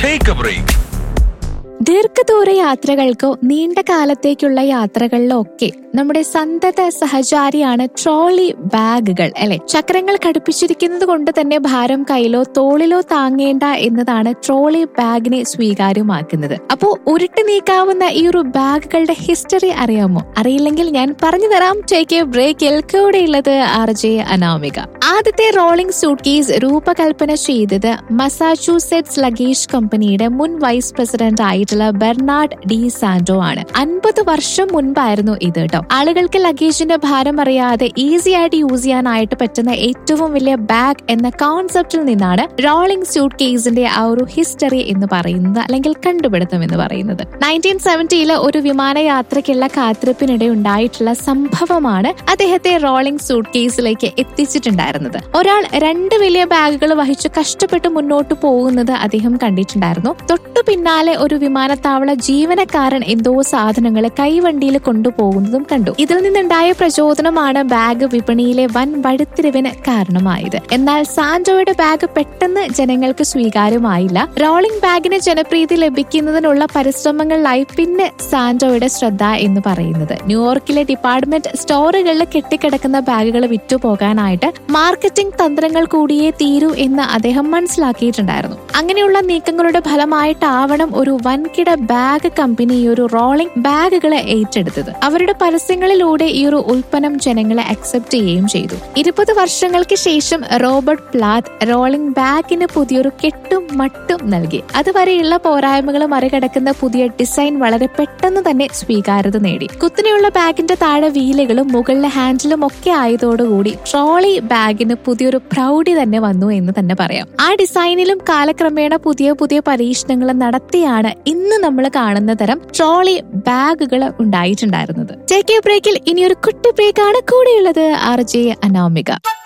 Take a break. ദീർഘദൂര യാത്രകൾക്കോ നീണ്ട കാലത്തേക്കുള്ള യാത്രകളിലോ ഒക്കെ നമ്മുടെ സന്തത സഹചാരിയാണ് ട്രോളി ബാഗുകൾ അല്ലെ ചക്രങ്ങൾ ഘടിപ്പിച്ചിരിക്കുന്നത് കൊണ്ട് തന്നെ ഭാരം കയ്യിലോ തോളിലോ താങ്ങേണ്ട എന്നതാണ് ട്രോളി ബാഗിനെ സ്വീകാര്യമാക്കുന്നത് അപ്പോ ഉരുട്ടി നീക്കാവുന്ന ഈ ഒരു ബാഗുകളുടെ ഹിസ്റ്ററി അറിയാമോ അറിയില്ലെങ്കിൽ ഞാൻ പറഞ്ഞു തരാം ടേക്ക് എ ബ്രേക്കിൽ കൂടെയുള്ളത് ആർ ജെ അനാമിക ആദ്യത്തെ റോളിംഗ് സൂട്ട് കേസ് രൂപകൽപ്പന ചെയ്തത് മസാച്യൂസെറ്റ്സ് ലഗേജ് കമ്പനിയുടെ മുൻ വൈസ് പ്രസിഡന്റ് ആയിട്ടുള്ള ബെർണാഡ് ഡി സാന്റോ ആണ് അൻപത് വർഷം മുൻപായിരുന്നു ഇത് കേട്ടോ ആളുകൾക്ക് ലഗേജിന്റെ ഭാരം അറിയാതെ ഈസി ആയിട്ട് യൂസ് ചെയ്യാനായിട്ട് പറ്റുന്ന ഏറ്റവും വലിയ ബാഗ് എന്ന കോൺസെപ്റ്റിൽ നിന്നാണ് റോളിംഗ് സൂട്ട് കേസിന്റെ ആ ഒരു ഹിസ്റ്ററി എന്ന് പറയുന്നത് അല്ലെങ്കിൽ കണ്ടുപിടുത്തം എന്ന് പറയുന്നത് നയൻറ്റീൻ സെവന്റിയില് ഒരു വിമാനയാത്രയ്ക്കുള്ള കാത്തിരിപ്പിനിടെ ഉണ്ടായിട്ടുള്ള സംഭവമാണ് അദ്ദേഹത്തെ റോളിംഗ് സൂട്ട് കേസിലേക്ക് എത്തിച്ചിട്ടുണ്ടായിരുന്നത് ഒരാൾ രണ്ട് വലിയ ബാഗുകൾ വഹിച്ച് കഷ്ടപ്പെട്ട് മുന്നോട്ട് പോകുന്നത് അദ്ദേഹം കണ്ടിട്ടുണ്ടായിരുന്നു തൊട്ടു പിന്നാലെ ഒരു വിമാനത്താവള ജീവനക്കാരൻ എന്തോ സാധനങ്ങൾ കൈവണ്ടിയിൽ കൊണ്ടുപോകുന്നതും കണ്ടു ഇതിൽ നിന്നുണ്ടായ പ്രചോദനമാണ് ബാഗ് വിപണിയിലെ വൻ വഴിത്തിരിവിന് കാരണമായത് എന്നാൽ സാന്റോയുടെ ബാഗ് പെട്ടെന്ന് ജനങ്ങൾക്ക് സ്വീകാര്യമായില്ല റോളിംഗ് ബാഗിന് ജനപ്രീതി ലഭിക്കുന്നതിനുള്ള പരിശ്രമങ്ങളിലായി പിന്നെ സാന്റോയുടെ ശ്രദ്ധ എന്ന് പറയുന്നത് ന്യൂയോർക്കിലെ ഡിപ്പാർട്ട്മെന്റ് സ്റ്റോറുകളിൽ കെട്ടിക്കിടക്കുന്ന ബാഗുകൾ വിറ്റുപോകാനായിട്ട് മാർക്കറ്റിംഗ് തന്ത്രങ്ങൾ കൂടിയേ തീരൂ എന്ന് അദ്ദേഹം മനസ്സിലാക്കിയിട്ടുണ്ടായിരുന്നു അങ്ങനെയുള്ള നീക്കങ്ങളുടെ ഫലമായിട്ടാവണം ഒരു വൻകിട ബാഗ് കമ്പനി ഈ ഒരു റോളിംഗ് ബാഗുകളെ ഏറ്റെടുത്തത് അവരുടെ പരസ്യങ്ങളിലൂടെ ഈ ഒരു ഉൽപ്പന്നം ജനങ്ങളെ അക്സെപ്റ്റ് ചെയ്യുകയും ചെയ്തു ഇരുപത് വർഷങ്ങൾക്ക് ശേഷം റോബർട്ട് പ്ലാത്ത് റോളിംഗ് ബാഗിന് പുതിയൊരു കെട്ടും മട്ടും നൽകി അതുവരെയുള്ള പോരായ്മകൾ മറികടക്കുന്ന പുതിയ ഡിസൈൻ വളരെ പെട്ടെന്ന് തന്നെ സ്വീകാര്യത നേടി കുത്തിനെയുള്ള ബാഗിന്റെ താഴെ വീലുകളും മുകളിലെ ഹാൻഡിലും ഒക്കെ ആയതോടുകൂടി ട്രോളി ബാഗിന് പുതിയൊരു പ്രൗഢി തന്നെ വന്നു എന്ന് തന്നെ പറയാം ആ ഡിസൈനിലും കാലക്രമേണ പുതിയ പുതിയ പരീക്ഷണങ്ങൾ നടത്തിയാണ് ഇന്ന് നമ്മൾ കാണുന്ന തരം ട്രോളി ബാഗുകൾ ഉണ്ടായിട്ടുണ്ടായിരുന്നത് ടേക്ക് എ ബ്രേക്കിൽ ഇനി ഒരു കുട്ടി ബ്രേക്കാണ് കൂടെയുള്ളത് ആർ ജെ അനാമിക